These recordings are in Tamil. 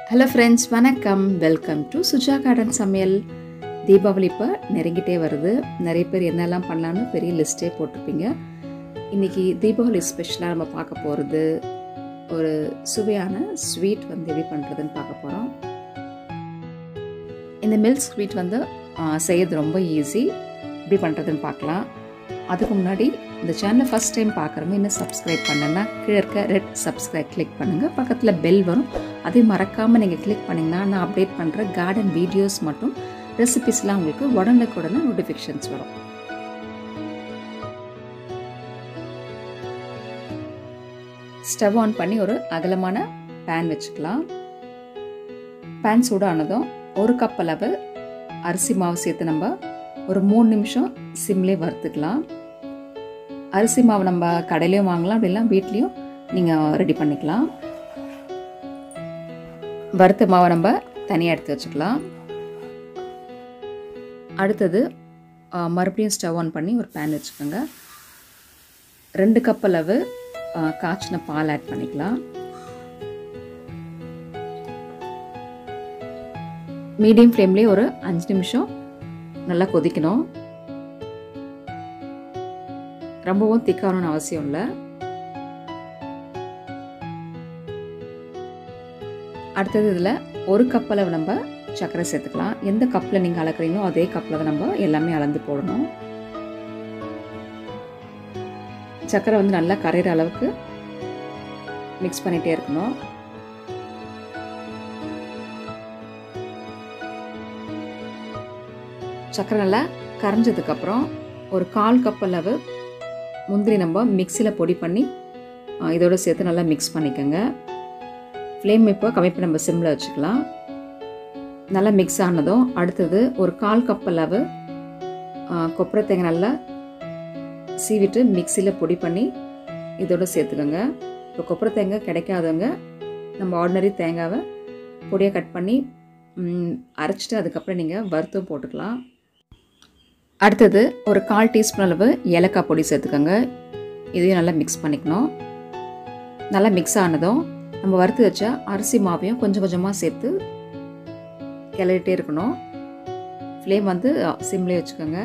ஹலோ ஃப்ரெண்ட்ஸ் வணக்கம் வெல்கம் டு சுஜா கார்டன் சமையல் தீபாவளி இப்போ நெருங்கிட்டே வருது நிறைய பேர் என்னெல்லாம் பண்ணலான்னு பெரிய லிஸ்ட்டே போட்டிருப்பீங்க இன்றைக்கி தீபாவளி ஸ்பெஷலாக நம்ம பார்க்க போகிறது ஒரு சுவையான ஸ்வீட் வந்து எப்படி பண்ணுறதுன்னு பார்க்க போகிறோம் இந்த மில்க் ஸ்வீட் வந்து ஆ, செய்யறது ரொம்ப ஈஸி எப்படி பண்ணுறதுன்னு பார்க்கலாம் அதுக்கு முன்னாடி இந்த சேனலை ஃபஸ்ட் டைம் பார்க்குறவங்க இன்னும் சப்ஸ்கிரைப் பண்ணலன்னா கீழே இருக்க ரெட் சப்ஸ்கிரைப் கிளிக் பண்ணுங்கள் பக்கத்தில் பெல் வரும் அதை மறக்காமல் நீங்கள் கிளிக் பண்ணிங்கன்னா நான் அப்டேட் பண்ணுற கார்டன் வீடியோஸ் மற்றும் ரெசிபிஸ்லாம் உங்களுக்கு உடனுக்குடனே நோட்டிஃபிகேஷன்ஸ் வரும் ஸ்டவ் ஆன் பண்ணி ஒரு அகலமான பேன் வச்சுக்கலாம் பேன் சூடானதும் ஒரு கப் அளவு அரிசி மாவு சேர்த்து நம்ம ஒரு மூணு நிமிஷம் சிம்லேயே வறுத்துக்கலாம் அரிசி மாவு நம்ம கடையிலையும் வாங்கலாம் அப்படிலாம் வீட்லேயும் நீங்கள் ரெடி பண்ணிக்கலாம் வறுத்த மாவை நம்ம தனியாக எடுத்து வச்சுக்கலாம் அடுத்தது ஆ, மறுபடியும் ஸ்டவ் ஆன் பண்ணி ஒரு பேன் வச்சுக்கோங்க ரெண்டு கப் அளவு ஆ, காய்ச்சின பால் ஆட் பண்ணிக்கலாம் மீடியம் ஃப்ளேம்லேயே ஒரு அஞ்சு நிமிஷம் நல்லா கொதிக்கணும் ரொம்பவும் திக்காகணும்னு அவசியம் இல்லை அடுத்தது இதில் ஒரு கப் அளவு நம்ம சர்க்கரை சேர்த்துக்கலாம் எந்த கப்பில் நீங்கள் அளக்குறீங்களோ அதே கப்பில் தான் நம்ம எல்லாமே அளந்து போடணும் சர்க்கரை வந்து நல்லா கரையிற அளவுக்கு மிக்ஸ் பண்ணிகிட்டே இருக்கணும் சர்க்கரை நல்லா கரைஞ்சதுக்கப்புறம் ஒரு கால் கப் அளவு முந்திரி நம்ம மிக்சியில் பொடி பண்ணி ஆ, இதோட சேர்த்து நல்லா மிக்ஸ் பண்ணிக்கோங்க ஃப்ளேம் இப்போ கம்மி பண்ணி நம்ம சிம்மில் வச்சுக்கலாம் நல்லா மிக்ஸ் ஆனதும் அடுத்தது ஒரு கால் கப் அளவு ஆ, கொப்பரை தேங்காய் நல்லா சீவிட்டு மிக்சியில் பொடி பண்ணி இதோட சேர்த்துக்கோங்க இப்போ கொப்பரை தேங்காய் கிடைக்காதவங்க நம்ம ஆர்டினரி தேங்காவை பொடியாக கட் பண்ணி ம், அரைச்சிட்டு அதுக்கப்புறம் நீங்கள் வறுத்தும் போட்டுக்கலாம் அடுத்தது ஒரு கால் டீஸ்பூன் அளவு ஏலக்காய் பொடி சேர்த்துக்கோங்க இதையும் நல்லா மிக்ஸ் பண்ணிக்கணும் நல்லா மிக்ஸ் ஆனதும் நம்ம வறுத்து வச்ச அரிசி மாவையும் கொஞ்சம் கொஞ்சமாக சேர்த்து கிளறிட்டே இருக்கணும் ஃப்ளேம் வந்து சிம்லேயே வச்சுக்கோங்க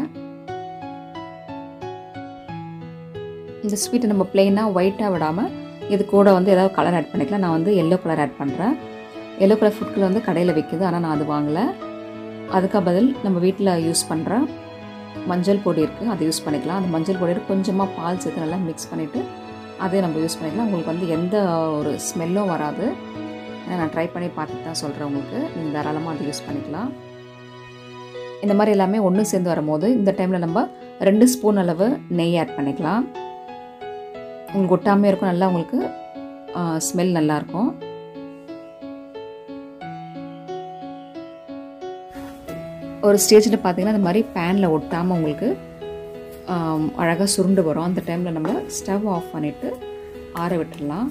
இந்த ஸ்வீட்டை நம்ம பிளெயினாக ஒயிட்டாக விடாமல் இது கூட வந்து ஏதாவது கலர் ஆட் பண்ணிக்கலாம் நான் வந்து எல்லோ கலர் ஆட் பண்ணுறேன் எல்லோ கலர் ஃபுட் கலர் வந்து கடையில் விற்குது ஆனால் நான் அது வாங்கலை அதுக்கு பதில் நம்ம வீட்டில் யூஸ் பண்ணுற மஞ்சள் பொடி இருக்குது அதை யூஸ் பண்ணிக்கலாம் அந்த மஞ்சள் பொடியோட கொஞ்சமாக பால் சேர்த்து நல்லா மிக்ஸ் பண்ணிவிட்டு அதே நம்ம யூஸ் பண்ணிக்கலாம் உங்களுக்கு வந்து எந்த ஒரு ஸ்மெல்லும் வராது ஏன்னா நான் ட்ரை பண்ணி பார்த்துட்டு தான் சொல்கிறேன் உங்களுக்கு நீங்கள் தாராளமாக அதை யூஸ் பண்ணிக்கலாம் இந்த மாதிரி எல்லாமே ஒன்று சேர்ந்து வரும்போது இந்த டைமில் நம்ம ரெண்டு ஸ்பூன் அளவு நெய் ஆட் பண்ணிக்கலாம் உங்களுக்கு ஒட்டாமே இருக்கும் நல்லா உங்களுக்கு ஸ்மெல் நல்லாயிருக்கும் ஒரு ஸ்டேஜில் பார்த்தீங்கன்னா இந்த மாதிரி பேனில் ஒட்டாமல் உங்களுக்கு அழகாக சுருண்டு வரும் அந்த டைமில் நம்ம ஸ்டவ் ஆஃப் பண்ணிவிட்டு ஆற விட்டுடலாம்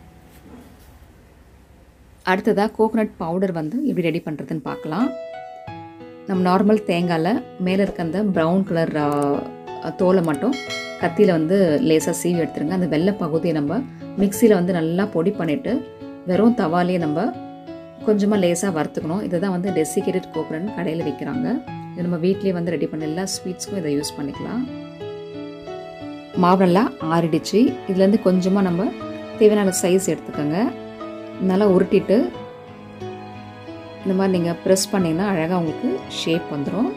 அடுத்ததாக கோகோனட் பவுடர் வந்து எப்படி ரெடி பண்ணுறதுன்னு பார்க்கலாம் நம்ம நார்மல் தேங்காயில் மேலே இருக்க அந்த ப்ரௌன் கலர் தோலை மட்டும் கத்தியில் வந்து லேசாக சீவி எடுத்துருங்க அந்த வெள்ளை பகுதியை நம்ம மிக்சியில் வந்து நல்லா பொடி பண்ணிவிட்டு வெறும் தவாலேயே நம்ம கொஞ்சமாக லேசாக வறுத்துக்கணும் இதை தான் வந்து டெசிகேட்டட் கோகோனட் கடையில் விற்கிறாங்க இது நம்ம வீட்லேயே வந்து ரெடி பண்ண எல்லா ஸ்வீட்ஸ்க்கும் இதை யூஸ் பண்ணிக்கலாம் மாவு நல்லா ஆறிடுச்சு இதுலேருந்து கொஞ்சமாக நம்ம தேவையான சைஸ் எடுத்துக்கோங்க நல்லா உருட்டிட்டு இந்த மாதிரி நீங்கள் ப்ரெஸ் பண்ணிங்கன்னா அழகாக உங்களுக்கு ஷேப் வந்துடும்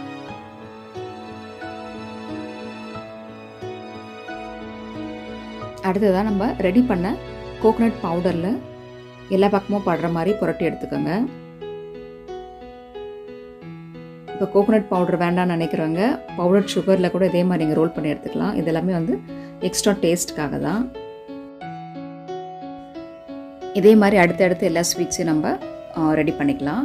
அடுத்ததாக நம்ம ரெடி பண்ண கோகோனட் பவுடரில் எல்லா பக்கமும் படுற மாதிரி புரட்டி எடுத்துக்கோங்க இப்போ கோகோனட் பவுடர் வேண்டாம்னு நினைக்கிறவங்க பவுடர் சுகரில் கூட இதே மாதிரி நீங்கள் ரோல் பண்ணி எடுத்துக்கலாம் இது எல்லாமே வந்து எக்ஸ்ட்ரா டேஸ்ட்டுக்காக தான் இதே மாதிரி அடுத்தடுத்து எல்லா ஸ்வீட்ஸையும் நம்ம ரெடி பண்ணிக்கலாம்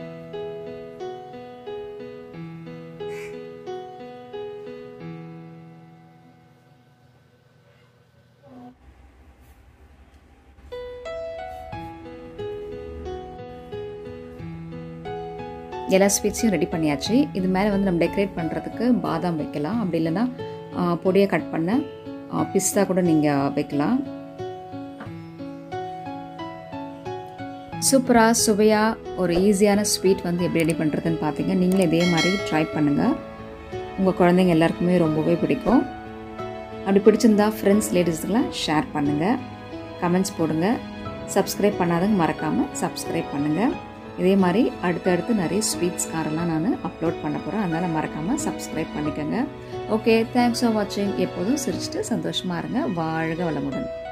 எல்லா ஸ்வீட்ஸையும் ரெடி பண்ணியாச்சு இது மேலே வந்து நம்ம டெக்கரேட் பண்ணுறதுக்கு பாதாம் வைக்கலாம் அப்படி இல்லைன்னா பொடியை கட் பண்ண பிஸ்தா கூட நீங்கள் வைக்கலாம் சூப்பராக சுவையாக ஒரு ஈஸியான ஸ்வீட் வந்து எப்படி ரெடி பண்ணுறதுன்னு பார்த்தீங்க நீங்களே இதே மாதிரி ட்ரை பண்ணுங்கள் உங்கள் குழந்தைங்க எல்லாருக்குமே ரொம்பவே பிடிக்கும் அப்படி பிடிச்சிருந்தா ஃப்ரெண்ட்ஸ் லேடிஸ்க்கெலாம் ஷேர் பண்ணுங்கள் கமெண்ட்ஸ் போடுங்க சப்ஸ்கிரைப் பண்ணாதவங்க மறக்காமல் சப்ஸ்கிரைப் பண்ணுங்கள் இதே மாதிரி அடுத்தடுத்து நிறைய ஸ்வீட்ஸ் காரெல்லாம் நான் அப்லோட் பண்ண போகிறேன் அதனால் மறக்காமல் சப்ஸ்கிரைப் பண்ணிக்கோங்க ஓகே தேங்க்ஸ் ஃபார் வாட்சிங் எப்போதும் சிரிச்சுட்டு சந்தோஷமாக இருங்க வாழ்க வளமுடன்